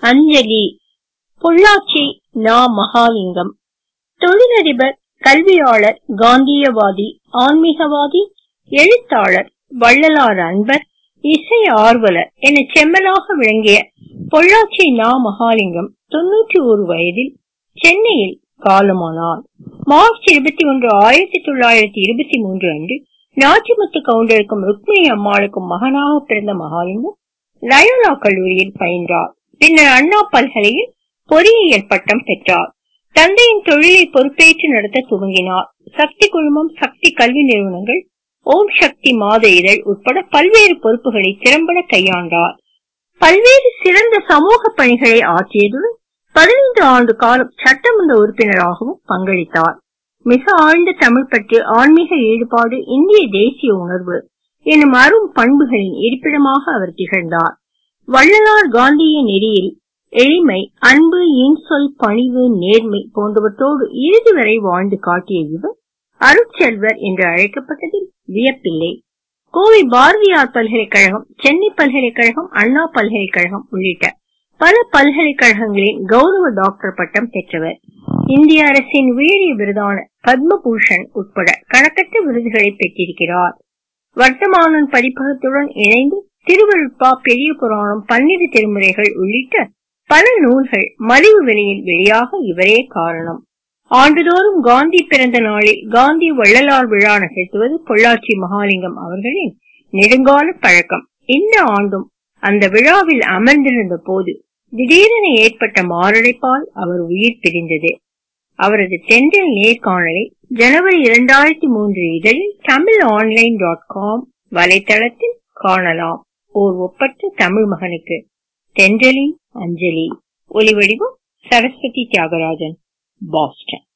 அஞ்சலி பொள்ளாச்சி நா மகாலிங்கம் தொழிலதிபர் கல்வியாளர் காந்தியவாதி ஆன்மீகவாதி எழுத்தாளர் வள்ளலார் அன்பர் இசை ஆர்வலர் என செம்மலாக விளங்கிய பொள்ளாச்சி நா மகாலிங்கம் தொன்னூற்றி ஒரு வயதில் சென்னையில் காலமானார் மார்ச் இருபத்தி ஒன்று ஆயிரத்தி தொள்ளாயிரத்தி இருபத்தி மூன்று அன்று நாச்சிமுத்து கவுண்டருக்கும் ருக்மிணி அம்மாளுக்கும் மகனாக பிறந்த மகாலிங்கம் லயோலா கல்லூரியில் பயின்றார் பின்னர் அண்ணா பல்கலையில் பொறியியல் பட்டம் பெற்றார் தந்தையின் தொழிலை பொறுப்பேற்று நடத்த துவங்கினார் சக்தி குழுமம் சக்தி கல்வி நிறுவனங்கள் ஓம் சக்தி மாத இதழ் உட்பட பல்வேறு பொறுப்புகளை திறம்பட கையாண்டார் பல்வேறு சிறந்த சமூக பணிகளை ஆற்றியதுடன் பதினைந்து ஆண்டு காலம் சட்டமன்ற உறுப்பினராகவும் பங்களித்தார் மிக ஆழ்ந்த தமிழ் பற்று ஆன்மீக ஈடுபாடு இந்திய தேசிய உணர்வு எனும் அரும் பண்புகளின் இருப்பிடமாக அவர் திகழ்ந்தார் வள்ளலார் காந்திய நெறியில் எளிமை அன்பு இன்சொல் பணிவு நேர்மை போன்றவற்றோடு இறுதி வரை வாழ்ந்து காட்டிய இவர் அருட்செல்வர் என்று அழைக்கப்பட்டதில் வியப்பில்லை கோவை பாரதியார் பல்கலைக்கழகம் சென்னை பல்கலைக்கழகம் அண்ணா பல்கலைக்கழகம் உள்ளிட்ட பல பல்கலைக்கழகங்களின் கௌரவ டாக்டர் பட்டம் பெற்றவர் இந்திய அரசின் உயரிய விருதான பத்மபூஷன் உட்பட கணக்கற்ற விருதுகளை பெற்றிருக்கிறார் வர்த்தமானன் பதிப்பகத்துடன் இணைந்து திருவருட்பா பெரிய புராணம் பன்னிரு திருமுறைகள் உள்ளிட்ட பல நூல்கள் மலிவு விலையில் வெளியாக இவரே காரணம் ஆண்டுதோறும் காந்தி பிறந்த நாளில் காந்தி வள்ளலார் விழா நிகழ்த்துவது பொள்ளாச்சி மகாலிங்கம் அவர்களின் நெடுங்கால பழக்கம் இந்த ஆண்டும் அந்த விழாவில் அமர்ந்திருந்த போது திடீரென ஏற்பட்ட மாரடைப்பால் அவர் உயிர் பிரிந்தது அவரது தென்றல் நேர்காணலை ஜனவரி இரண்டாயிரத்தி மூன்று இதழில் தமிழ் ஆன்லைன் டாட் காம் வலைத்தளத்தில் காணலாம் ஓர் ஒப்பற்ற தமிழ் மகனுக்கு தென்றலின் அஞ்சலி ஒலிவடிவம் சரஸ்வதி தியாகராஜன் பாஸ்டன்